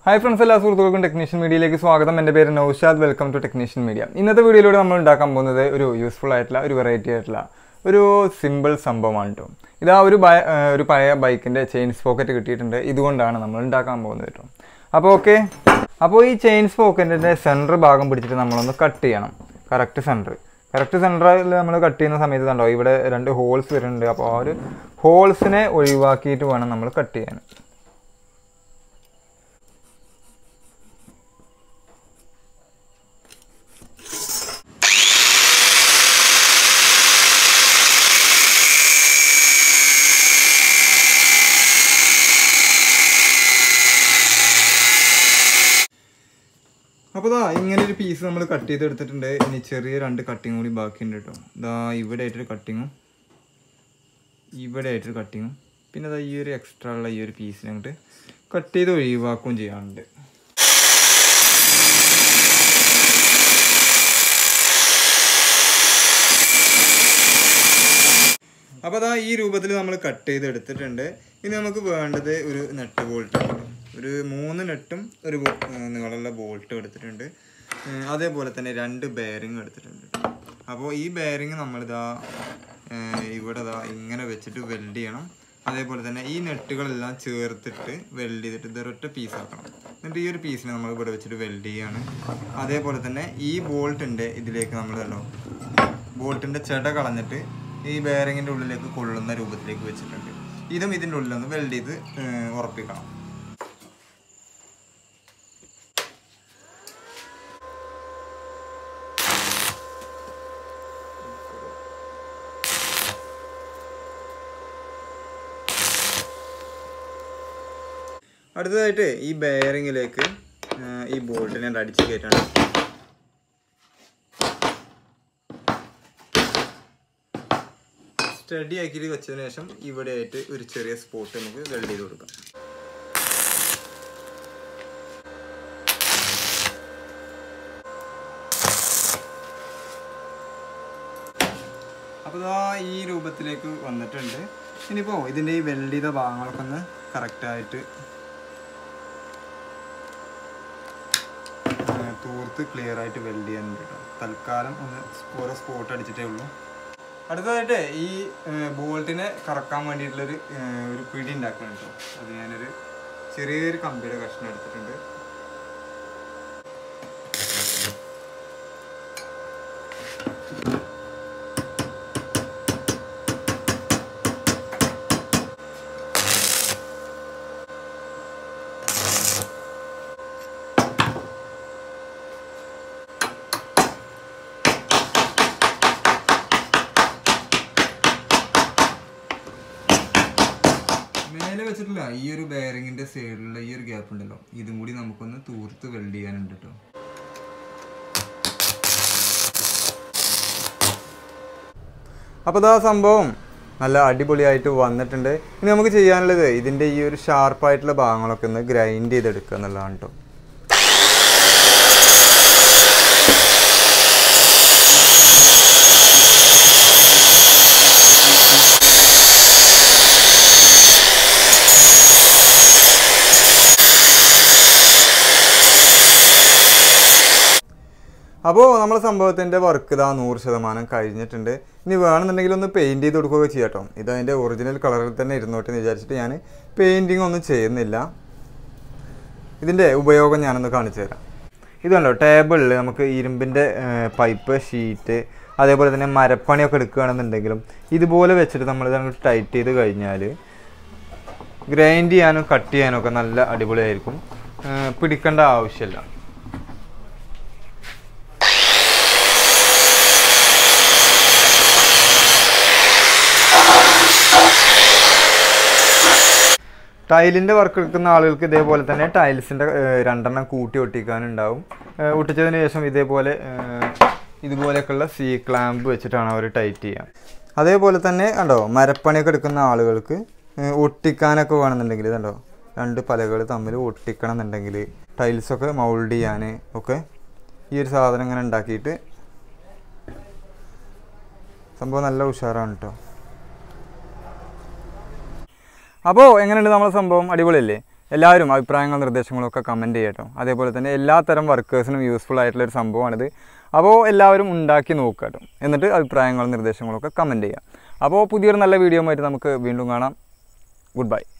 hi friends എല്ലാ സുഹൃത്തുക്കൾക്കും technician മീഡിയയിലേക്ക് സ്വാഗതം എൻ്റെ പേര് Naushad welcome to technician media ഇന്നത്തെ വീഡിയോയിലൂടെ നമ്മൾ ഉണ്ടാക്കാൻ പോകുന്നത് ഒരു യൂസ്ഫുൾ ആയിട്ടുള്ള ഒരു വെറൈറ്റി ആയിട്ടുള്ള ഒരു സിമ്പിൾ സംഭവമാണ് കേട്ടോ ഇതാ ഒരു ബൈ ഏഹ് ഒരു പഴയ ബൈക്കിൻ്റെ ചെയിൻ സ്പോക്കറ്റ് കിട്ടിയിട്ടുണ്ട് ഇതുകൊണ്ടാണ് നമ്മൾ ഉണ്ടാക്കാൻ പോകുന്നത് കേട്ടോ അപ്പോൾ ഓക്കെ അപ്പോൾ ഈ ചെയിൻ സ്പോക്കറ്റിൻ്റെ സെൻറ്റർ ഭാഗം പിടിച്ചിട്ട് നമ്മളൊന്ന് കട്ട് ചെയ്യണം കറക്റ്റ് സെൻറ്റർ കറക്റ്റ് സെൻറ്ററിൽ നമ്മൾ കട്ട് ചെയ്യുന്ന സമയത്ത് കണ്ടോ ഇവിടെ രണ്ട് ഹോൾസ് വരുന്നുണ്ട് അപ്പോൾ ആ ഒരു ഹോൾസിനെ ഒഴിവാക്കിയിട്ട് വേണം നമ്മൾ കട്ട് ചെയ്യാൻ അപ്പോൾ ദാ ഇങ്ങനെ ഒരു പീസ് നമ്മൾ കട്ട് ചെയ്തെടുത്തിട്ടുണ്ട് ഇനി ചെറിയ രണ്ട് കട്ടിങ് കൂടി ബാക്കിയുണ്ട് കേട്ടോ ഇതാ ഇവിടെ ആയിട്ടൊരു കട്ടിങ്ങും ഇവിടെ ആയിട്ടൊരു കട്ടിങ്ങും പിന്നെ ദാ ഈ ഒരു എക്സ്ട്രാ ഉള്ള ഈ ഒരു പീസിനെ അങ്ങോട്ട് കട്ട് ചെയ്ത് ഒഴിവാക്കുകയും ചെയ്യാറുണ്ട് അപ്പോൾ അതാ ഈ രൂപത്തിൽ നമ്മൾ കട്ട് ചെയ്ത് എടുത്തിട്ടുണ്ട് ഇനി നമുക്ക് വേണ്ടത് ഒരു നെട്ട് ബോൾട്ട് ഒരു മൂന്ന് നെട്ടും ഒരു ബോ- ഏർ നീളമുള്ള ബോൾട്ടും എടുത്തിട്ടുണ്ട് ഏർ അതേപോലെ തന്നെ രണ്ട് ബെയറിങ് എടുത്തിട്ടുണ്ട് അപ്പോൾ ഈ ബെയറിങ് നമ്മളിതാ ഏർ ഇവിടെ ഇതാ ഇങ്ങനെ വെച്ചിട്ട് വെൽഡ് ചെയ്യണം അതേപോലെ തന്നെ ഈ നെട്ടുകളെല്ലാം ചേർത്തിട്ട് വെൽഡ് ചെയ്തിട്ട് ഇതൊരൊറ്റ പീസ് ആക്കണം എന്നിട്ട് ഈ ഒരു പീസിനെ നമ്മൾ ഇവിടെ വെച്ചിട്ട് വെൽഡ് ചെയ്യാണ് അതേപോലെ തന്നെ ഈ ബോൾട്ടിൻ്റെ ഇതിലേക്ക് നമ്മൾ കണ്ടോ ബോൾട്ടിന്റെ ചെട കളഞ്ഞിട്ട് ഈ ബെയറിങ്ങിന്റെ ഉള്ളിലേക്ക് കൊള്ളുന്ന രൂപത്തിലേക്ക് വെച്ചിട്ടുണ്ട് ഇതും ഇതിന്റെ ഉള്ളിലൊന്ന് വെൽഡ് ചെയ്ത് ഏർ, ഉറപ്പിക്കണം അടുത്തതായിട്ട് ഈ ബെയറിങ്ങിലേക്ക് ഈ ബോൾട്ടിനെ അടിച്ച് കയറ്റണം സ്റ്റഡി ആക്കിയിട്ട് വെച്ചതിന് ശേഷം ഇവിടെ ആയിട്ട് ഒരു ചെറിയ സ്പോട്ട് നമുക്ക് വെൽഡ് ചെയ്ത് കൊടുക്കാം അപ്പോൾ ഇതാ ഈ രൂപത്തിലേക്ക് വന്നിട്ടുണ്ട് ഇനിയിപ്പോൾ ഇതിൻ്റെ ഈ വെൽഡ് ചെയ്ത ഭാഗങ്ങളൊക്കെ ഒന്ന് കറക്റ്റായിട്ട് തൂർത്ത് ക്ലിയർ ആയിട്ട് വെൽഡ് ചെയ്യാനുണ്ട് കേട്ടോ തൽക്കാലം ഒന്ന് ഓരോ സ്പോട്ട് അടിച്ചിട്ടേ ഉള്ളൂ അടുത്തതായിട്ട് ഈ ബോൾട്ടിനെ കറക്കാൻ വേണ്ടിയിട്ടുള്ളൊരു ഏഹ്, ഒരു പിടി ഉണ്ടാക്കണം കേട്ടോ അത് ഞാനൊരു ചെറിയൊരു കമ്പിയുടെ കഷ്ണം എടുത്തിട്ടുണ്ട് മേലെ വെച്ചിട്ടില്ല ഈ ഒരു ബെയറിങ്ങിന്റെ സൈഡിലുള്ള ഈ ഒരു ഗ്യാപ്പ് ഉണ്ടല്ലോ ഇതും കൂടി നമുക്കൊന്ന് തൂർത്ത് വെൽഡ് ചെയ്യാനുണ്ട് കേട്ടോ അപ്പോൾ ഇതാ സംഭവം നല്ല അടിപൊളിയായിട്ട് വന്നിട്ടുണ്ട് ഇനി നമുക്ക് ചെയ്യാനുള്ളത് ഇതിൻ്റെ ഈ ഒരു ഷാർപ്പായിട്ടുള്ള ഭാഗങ്ങളൊക്കെ ഒന്ന് ഗ്രൈൻഡ് ചെയ്തെടുക്കുക എന്നുള്ളതാണ് കേട്ടോ അപ്പോൾ നമ്മളെ സംഭവത്തിൻ്റെ വർക്ക് ഇതാ നൂറ് ശതമാനം കഴിഞ്ഞിട്ടുണ്ട് ഇനി വേണമെന്നുണ്ടെങ്കിൽ ഒന്ന് പെയിൻറ് ചെയ്ത് കൊടുക്കുകയൊക്കെ ചെയ്യാം കേട്ടോ ഇത് അതിൻ്റെ ഒറിജിനൽ കളറിൽ തന്നെ ഇരുന്നോട്ടെ എന്ന് വിചാരിച്ചിട്ട് ഞാൻ പെയിൻറ്റിങ് ഒന്നും ചെയ്യുന്നില്ല ഇതിൻ്റെ ഉപയോഗം ഞാനൊന്ന് കാണിച്ചു തരാം ഇതുണ്ടോ ടേബിളിൽ നമുക്ക് ഇരുമ്പിൻ്റെ പൈപ്പ് ഷീറ്റ് അതേപോലെ തന്നെ മരപ്പണിയൊക്കെ എടുക്കുകയാണെന്നുണ്ടെങ്കിലും ഇതുപോലെ വെച്ചിട്ട് നമ്മൾ ഇത് ടൈറ്റ് ചെയ്ത് കഴിഞ്ഞാൽ ഗ്രൈൻഡ് ചെയ്യാനും കട്ട് ചെയ്യാനും ഒക്കെ നല്ല അടിപൊളിയായിരിക്കും ഏർ പിടിക്കേണ്ട ആവശ്യമില്ല ടൈലിൻ്റെ വർക്ക് എടുക്കുന്ന ആളുകൾക്ക് ഇതേപോലെ തന്നെ ടൈൽസിൻ്റെ രണ്ടെണ്ണം കൂട്ടി ഒട്ടിക്കാനുണ്ടാവും ഏഹ് ഒട്ടിച്ചതിന് ശേഷം ഇതേപോലെ ഏഹ് ഇതുപോലെയൊക്കെയുള്ള സി ക്ലാമ്പ് വെച്ചിട്ടാണ് അവർ ടൈറ്റ് ചെയ്യുക അതേപോലെ തന്നെ കണ്ടോ മരപ്പണിയൊക്കെ എടുക്കുന്ന ആളുകൾക്ക് ഏഹ് ഒട്ടിക്കാനൊക്കെ വേണമെന്നുണ്ടെങ്കിൽ ഇതുണ്ടോ രണ്ട് പലകൾ തമ്മിൽ ഒട്ടിക്കണം എന്നുണ്ടെങ്കിൽ ടൈൽസൊക്കെ മൗൾഡ് ചെയ്യാൻ ഒക്കെ ഈ ഒരു സാധനം ഇങ്ങനെ ഉണ്ടാക്കിയിട്ട് സംഭവം നല്ല ഉഷാറാണ് കേട്ടോ അപ്പോൾ എങ്ങനെയുണ്ട് നമ്മളെ സംഭവം അടിപൊളിയല്ലേ എല്ലാവരും അഭിപ്രായങ്ങളും നിർദ്ദേശങ്ങളും ഒക്കെ കമൻറ്റ് ചെയ്യട്ടോ അതേപോലെ തന്നെ എല്ലാ തരം വർക്കേഴ്സിനും യൂസ്ഫുൾ ആയിട്ടുള്ള ഒരു സംഭവമാണിത് അപ്പോൾ എല്ലാവരും ഉണ്ടാക്കി നോക്കുക കേട്ടോ എന്നിട്ട് അഭിപ്രായങ്ങളും നിർദ്ദേശങ്ങളും ഒക്കെ കമൻറ്റ് ചെയ്യുക അപ്പോൾ പുതിയൊരു നല്ല വീഡിയോ ആയിട്ട് നമുക്ക് വീണ്ടും കാണാം ഗുഡ് ബൈ